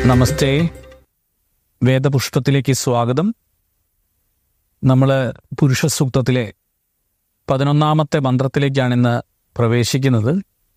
നമസ്തേ വേദപുഷ്പത്തിലേക്ക് സ്വാഗതം നമ്മൾ പുരുഷ സൂക്തത്തിലെ പതിനൊന്നാമത്തെ മന്ത്രത്തിലേക്കാണ് ഇന്ന് പ്രവേശിക്കുന്നത്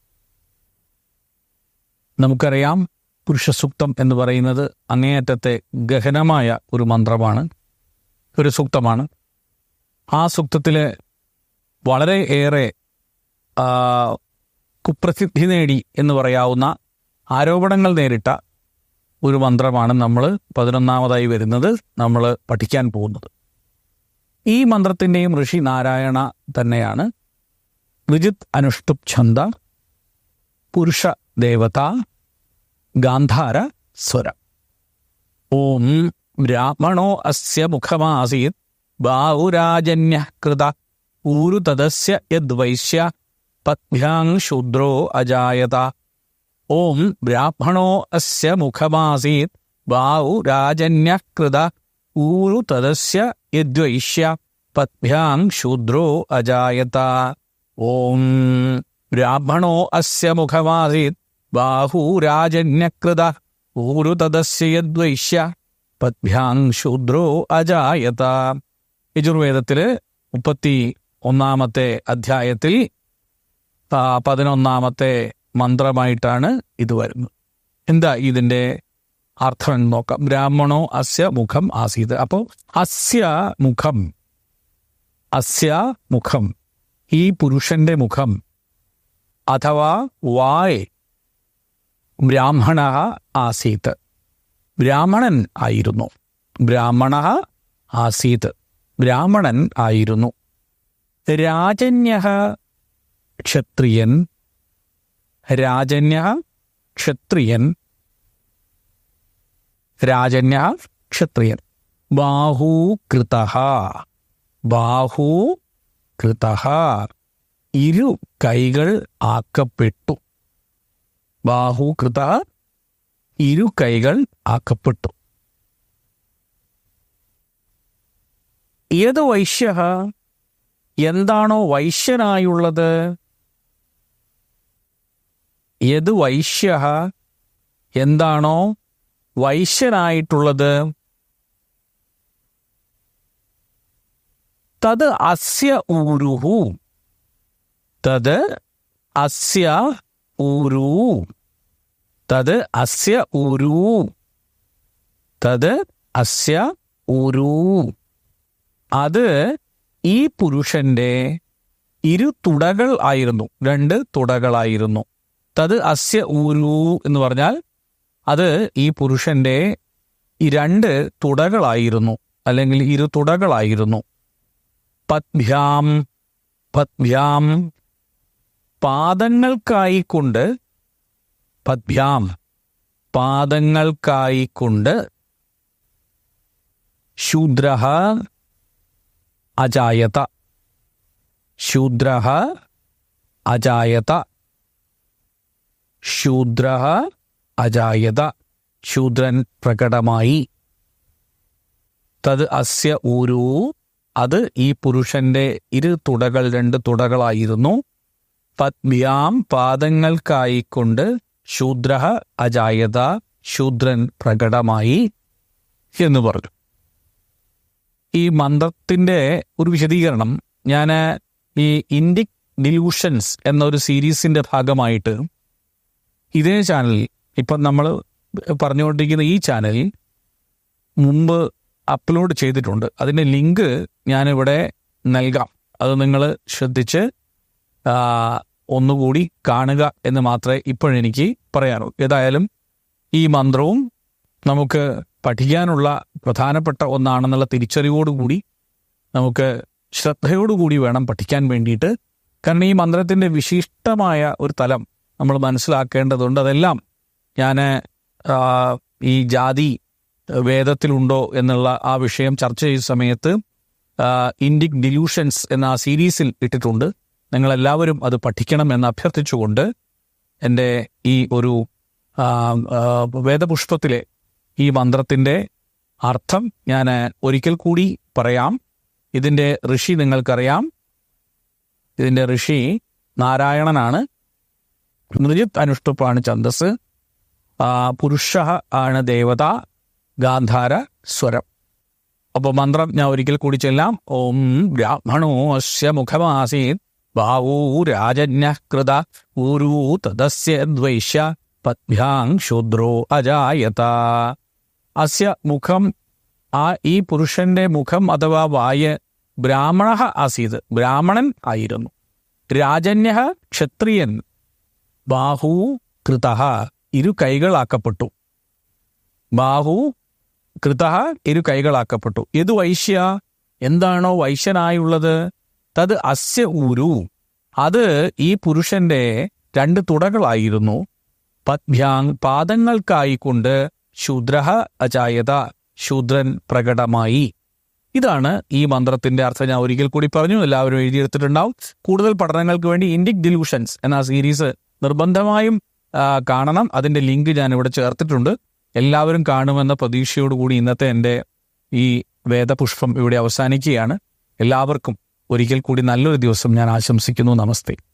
നമുക്കറിയാം പുരുഷ സൂക്തം എന്ന് പറയുന്നത് അങ്ങേയറ്റത്തെ ഗഹനമായ ഒരു മന്ത്രമാണ് ഒരു സൂക്തമാണ് ആ സൂക്തത്തിലെ വളരെ ഏറെ ആ, കുപ്രസിദ്ധി നേടി എന്ന് പറയാവുന്ന ആരോപണങ്ങൾ നേരിട്ട ഒരു മന്ത്രമാണ് നമ്മൾ പതിനൊന്നാമതായി വരുന്നത് നമ്മൾ പഠിക്കാൻ പോകുന്നത് ഈ മന്ത്രത്തിൻ്റെയും ഋഷി നാരായണ തന്നെയാണ് വിജിത് അനുഷ്ടുപ് ഛന്ദ പുരുഷ ദേവത ഗാന്ധാര സ്വരം ഓം ബ്രാഹ്മണോ അസ്യ മുഖമാസീത് ബാഹുരാജന്യ കൃത ഊരു തദസ്യ യദ്വൈശ്യ പത്ഭ്യാം ശൂദ്രോ അജായത ഓം ബ്രാഹ്മണോ അസ്യ മുഖമാസീത് ബാഹുരാജന്യ കൃത ഊരു തദസ്യ യദ്വൈശ്യ പത്ഭ്യാം ശൂദ്രോ അജായത ഓം ബ്രാഹ്മണോ അസ്യ മുഖമാസീത് ബാഹുരാജന്യകൃത ഊരു തദസ്യ യദ്വൈശ്യ പദ്ഭ്യാം ശൂദ്രോ അജായത യജുർവേദത്തില് മുപ്പത്തി ഒന്നാമത്തെ അധ്യായത്തിൽ ആ, പതിനൊന്നാമത്തെ മന്ത്രമായിട്ടാണ് ഇത് വരുന്നത് എന്താ ഇതിന്റെ അർത്ഥം എന്ന് നോക്കാം ബ്രാഹ്മണോ അസ്യ മുഖം ആസീത് അപ്പോൾ അസ്യ മുഖം അസ്യ മുഖം ഈ പുരുഷന്റെ മുഖം അഥവാ വായ് ബ്രാഹ്മണ ആസീത് ബ്രാഹ്മണൻ ആയിരുന്നു ബ്രാഹ്മണ ആസീത് ബ്രാഹ്മണൻ ആയിരുന്നു രാജന്യ ക്ഷത്രിയൻ രാജന്യ ക്ഷത്രിയൻ രാജന്യ ക്ഷത്രിയൻ ബാഹൂകൃത ബാഹൂകൃത ഇരു കൈകൾ ആക്കപ്പെട്ടു ബാഹുകൃത ഇരു കൈകൾ ആക്കപ്പെട്ടു ഏത് വൈശ്യ എന്താണോ വൈശ്യനായുള്ളത് ഏത് വൈശ്യ എന്താണോ വൈശ്യനായിട്ടുള്ളത് തത് അസ്യ ഊരുഹു തത് അസ്യ ഊരു തത് അസ്യ ഊരു തത് അസ്യ ഊരു അത് ഈ പുരുഷന്റെ ഇരു തുടകൾ ആയിരുന്നു രണ്ട് തുടകളായിരുന്നു തത് അസ്യ ഊരു എന്ന് പറഞ്ഞാൽ അത് ഈ പുരുഷന്റെ ഈ രണ്ട് തുടകളായിരുന്നു അല്ലെങ്കിൽ ഇരു തുടകളായിരുന്നു പദ്ഭ്യാം പദ്ഭ്യാം പാദങ്ങൾക്കായിക്കൊണ്ട് പദ്ഭ്യാം പാദങ്ങൾക്കായിക്കൊണ്ട് ശൂദ്ര അജായത ശൂദ്ര അജായത ശൂദ്ര അജായത ശൂദ്രൻ പ്രകടമായി തത് അസ്യ ഊരു അത് ഈ പുരുഷന്റെ ഇരു തുടകൾ രണ്ട് തുടകളായിരുന്നു പദ്ഭ്യാം പാദങ്ങൾക്കായിക്കൊണ്ട് ശൂദ്ര അജായത ശൂദ്രൻ പ്രകടമായി എന്ന് പറഞ്ഞു ഈ മന്ത്രത്തിന്റെ ഒരു വിശദീകരണം ഞാൻ ഈ ഇൻഡിക് ഡിലൂഷൻസ് എന്ന ഒരു സീരീസിന്റെ ഭാഗമായിട്ട് ഇതേ ചാനലിൽ ഇപ്പം നമ്മൾ പറഞ്ഞുകൊണ്ടിരിക്കുന്ന ഈ ചാനലിൽ മുമ്പ് അപ്ലോഡ് ചെയ്തിട്ടുണ്ട് അതിൻ്റെ ലിങ്ക് ഞാനിവിടെ നൽകാം അത് നിങ്ങൾ ശ്രദ്ധിച്ച് ആ, ഒന്നുകൂടി കാണുക എന്ന് മാത്രമേ ഇപ്പോഴെനിക്ക് പറയാനുള്ളൂ ഏതായാലും ഈ മന്ത്രവും നമുക്ക് പഠിക്കാനുള്ള പ്രധാനപ്പെട്ട ഒന്നാണെന്നുള്ള തിരിച്ചറിവോടുകൂടി നമുക്ക് ശ്രദ്ധയോടുകൂടി വേണം പഠിക്കാൻ വേണ്ടിയിട്ട് കാരണം ഈ മന്ത്രത്തിൻ്റെ വിശിഷ്ടമായ ഒരു തലം നമ്മൾ മനസ്സിലാക്കേണ്ടതുണ്ട് അതെല്ലാം ഞാൻ ഈ ജാതി വേദത്തിലുണ്ടോ എന്നുള്ള ആ വിഷയം ചർച്ച ചെയ്ത സമയത്ത് ഇൻഡിക് ഡിലൂഷൻസ് എന്ന ആ സീരീസിൽ ഇട്ടിട്ടുണ്ട് നിങ്ങളെല്ലാവരും അത് പഠിക്കണം എന്ന് അഭ്യർത്ഥിച്ചുകൊണ്ട് എൻ്റെ ഈ ഒരു ആ, ആ, വേദപുഷ്പത്തിലെ ഈ മന്ത്രത്തിൻ്റെ അർത്ഥം ഞാൻ ഒരിക്കൽ കൂടി പറയാം ഇതിൻ്റെ ഋഷി നിങ്ങൾക്കറിയാം ഇതിൻ്റെ ഋഷി നാരായണനാണ് നൃജിത് അനുഷ്ടുപ്പാണ് ഛന്ദസ് ആ, പുരുഷ ആണ് ദേവത ഗാന്ധാര സ്വരം അപ്പൊ മന്ത്രം ഞാൻ ഒരിക്കൽ കൂടി ചെല്ലാം ഓം ബ്രാഹ്മണോ അസ്യ മുഖമാസീത് ബാവൂ രാജന്യ കൃത ഊരൂ തദസ്യ ദ്വൈഷ്യ പദ്ഭ്യാം ശൂദ്രോ അജായത അസ്യ മുഖം ആ ഈ പുരുഷന്റെ മുഖം അഥവാ വായ് ബ്രാഹ്മണ ആസീത് ബ്രാഹ്മണൻ ആയിരുന്നു രാജന്യ ക്ഷത്രിയൻ ബാഹു കൃത ഇരു കൈകളാക്കപ്പെട്ടു ബാഹു കൃത ഇരു കൈകളാക്കപ്പെട്ടു ഏത് വൈശ്യ എന്താണോ വൈശ്യനായുള്ളത് തത് അസ്യ ഊരു അത് ഈ പുരുഷന്റെ രണ്ട് തുടകളായിരുന്നു പദ്ഭ്യാങ് പാദങ്ങൾക്കായിക്കൊണ്ട് ശൂദ്ര അജായത ശൂദ്രൻ പ്രകടമായി ഇതാണ് ഈ മന്ത്രത്തിന്റെ അർത്ഥം ഞാൻ ഒരിക്കൽ കൂടി പറഞ്ഞു എല്ലാവരും എഴുതിയെടുത്തിട്ടുണ്ടാവും കൂടുതൽ പഠനങ്ങൾക്ക് വേണ്ടി ഇൻഡിക് ഡിലൂഷൻസ് എന്ന സീരീസ് നിർബന്ധമായും ആ, കാണണം അതിന്റെ ലിങ്ക് ഞാൻ ഇവിടെ ചേർത്തിട്ടുണ്ട് എല്ലാവരും കാണുമെന്ന പ്രതീക്ഷയോടുകൂടി ഇന്നത്തെ എൻ്റെ ഈ വേദപുഷ്പം ഇവിടെ അവസാനിക്കുകയാണ് എല്ലാവർക്കും ഒരിക്കൽ കൂടി നല്ലൊരു ദിവസം ഞാൻ ആശംസിക്കുന്നു നമസ്തേ